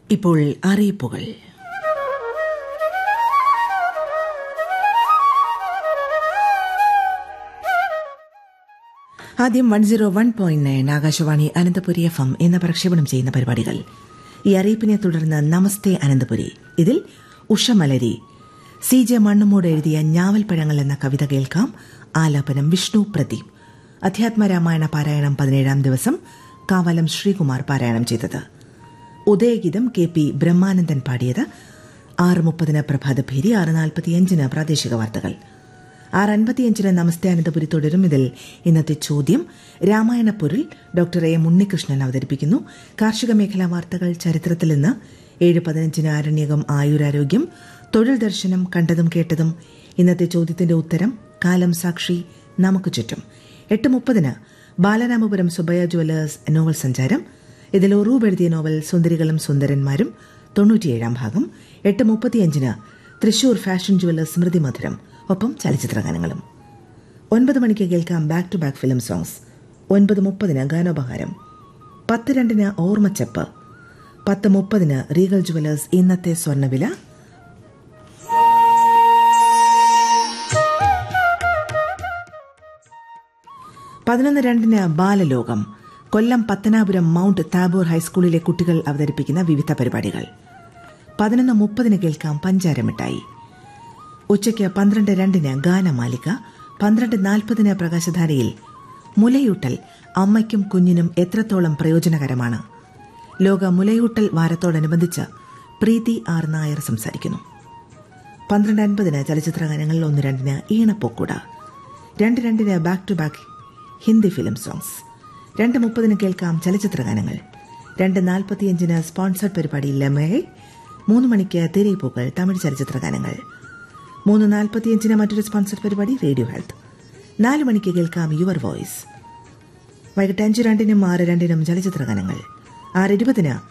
ഇപ്പോൾ അറിയിപ്പുകൾ ആദ്യം one zero one point nine Akashvani Ananthapuri F M എന്ന പ്രക്ഷേപണം ചെയ്യുന്ന പരിപാടികൾ ഈ അറിയിപ്പിനെ തുടർന്ന് നമസ്തേ അനന്തപുരി ഇതിൽ ഉഷമലരി സി ജെ മണ്ണുമൂട് എഴുതിയ ഞാവൽപ്പഴങ്ങൾ എന്ന കവിത കേൾക്കാം ആലാപനം വിഷ്ണു പ്രദീപ് അധ്യാത്മരാമായണ പാരായണം പതിനേഴാം ദിവസം കാവലം ശ്രീകുമാർ പാരായണം ചെയ്തത് ഉദയഗീതം കെ പി ബ്രഹ്മാനന്ദൻ പാടിയത് ആറ് മുപ്പതിന് പ്രഭാതഭേരി ആറ് നാൽപ്പത്തിയഞ്ചിന് പ്രാദേശിക വാർത്തകൾ ആറ് അൻപത്തിയഞ്ചിന് നമസ്തേ അനന്തപുരി തുടരും ഇതിൽ ഇന്നത്തെ ചോദ്യം രാമായണ പൊരുൾ ഡോക്ടർ എ ഉണ്ണികൃഷ്ണൻ അവതരിപ്പിക്കുന്നു കാർഷിക മേഖലാ വാർത്തകൾ ചരിത്രത്തിൽ നിന്ന് ഏഴ് പതിനഞ്ചിന് ആരണ്യകം ആയുരാരോഗ്യം തൊഴിൽ ദർശനം കണ്ടതും കേട്ടതും ഇന്നത്തെ ചോദ്യത്തിന്റെ ഉത്തരം കാലം സാക്ഷി നമുക്ക് ചുറ്റും എട്ട് മുപ്പതിന് ബാലരാമപുരം സുബയ ജ്വല്ലേഴ്സ് നോവൽ സഞ്ചാരം ഇതിൽ ഉറൂബ് എഴുതിയ നോവൽ സുന്ദരികളും സുന്ദരന്മാരും തൊണ്ണൂറ്റിയേഴാം ഭാഗം എട്ട് മുപ്പത്തിയഞ്ചിന് തൃശൂർ ഫാഷൻ ജ്വല്ലേഴ്സ് സ്മൃതി മധുരം ഒപ്പം ചലച്ചിത്ര ഗാനങ്ങളും ഒൻപത് മണിക്ക് കേൾക്കാം back to back film songs ഒൻപത് മുപ്പതിന് ഗാനോപഹാരം പത്ത് രണ്ടിന് ഓർമ്മച്ചപ്പ് പത്ത് മുപ്പതിന് റീഗൽ ജുവലേഴ്സ് ഇന്നത്തെ സ്വർണ്ണവില പതിനൊന്ന് രണ്ടിന് ബാലലോകം കൊല്ലം പത്തനാപുരം മൌണ്ട് താബോർ ഹൈസ്കൂളിലെ കുട്ടികൾ അവതരിപ്പിക്കുന്ന വിവിധ പരിപാടികൾ പതിനൊന്ന് മുപ്പതിന് കേൾക്കാം പഞ്ചാരമിഠായി ഉച്ചയ്ക്ക് പന്ത്രണ്ട് രണ്ടിന് ഗാനമാലിക പന്ത്രണ്ട് നാൽപ്പതിന് പ്രകാശധാരയിൽ മുലയൂട്ടൽ അമ്മയ്ക്കും കുഞ്ഞിനും എത്രത്തോളം പ്രയോജനകരമാണ് ലോക മുലയൂട്ടൽ വാരത്തോടനുബന്ധിച്ച് പ്രീതി ആർ നായർ സംസാരിക്കുന്നു പന്ത്രണ്ട് അൻപതിന് ചലച്ചിത്ര ഗാനങ്ങളിൽ ഒന്ന് രണ്ടിന് ഈണപ്പൊക്കൂട രണ്ട് രണ്ടിന് back to back Hindi film songs രണ്ട് മുപ്പതിന് കേൾക്കാം ചലച്ചിത്ര ഗാനങ്ങൾ രണ്ട് നാൽപ്പത്തിയഞ്ചിന് സ്പോൺസർഡ് പരിപാടി ലമേ മൂന്ന് മണിക്ക് തിരയിപ്പൂക്കൾ തമിഴ് ചലച്ചിത്ര ഗാനങ്ങൾ മൂന്ന് നാൽപ്പത്തിയഞ്ചിന് മറ്റൊരു സ്പോൺസർഡ് പരിപാടി റേഡിയോ ഹെൽത്ത് നാല് മണിക്ക് കേൾക്കാം യുവർ വോയിസ് വൈകിട്ട് അഞ്ച് രണ്ടിനും ആറ് രണ്ടിനും ചലച്ചിത്ര ഗാനങ്ങൾ ആറ് ഇരുപതിന്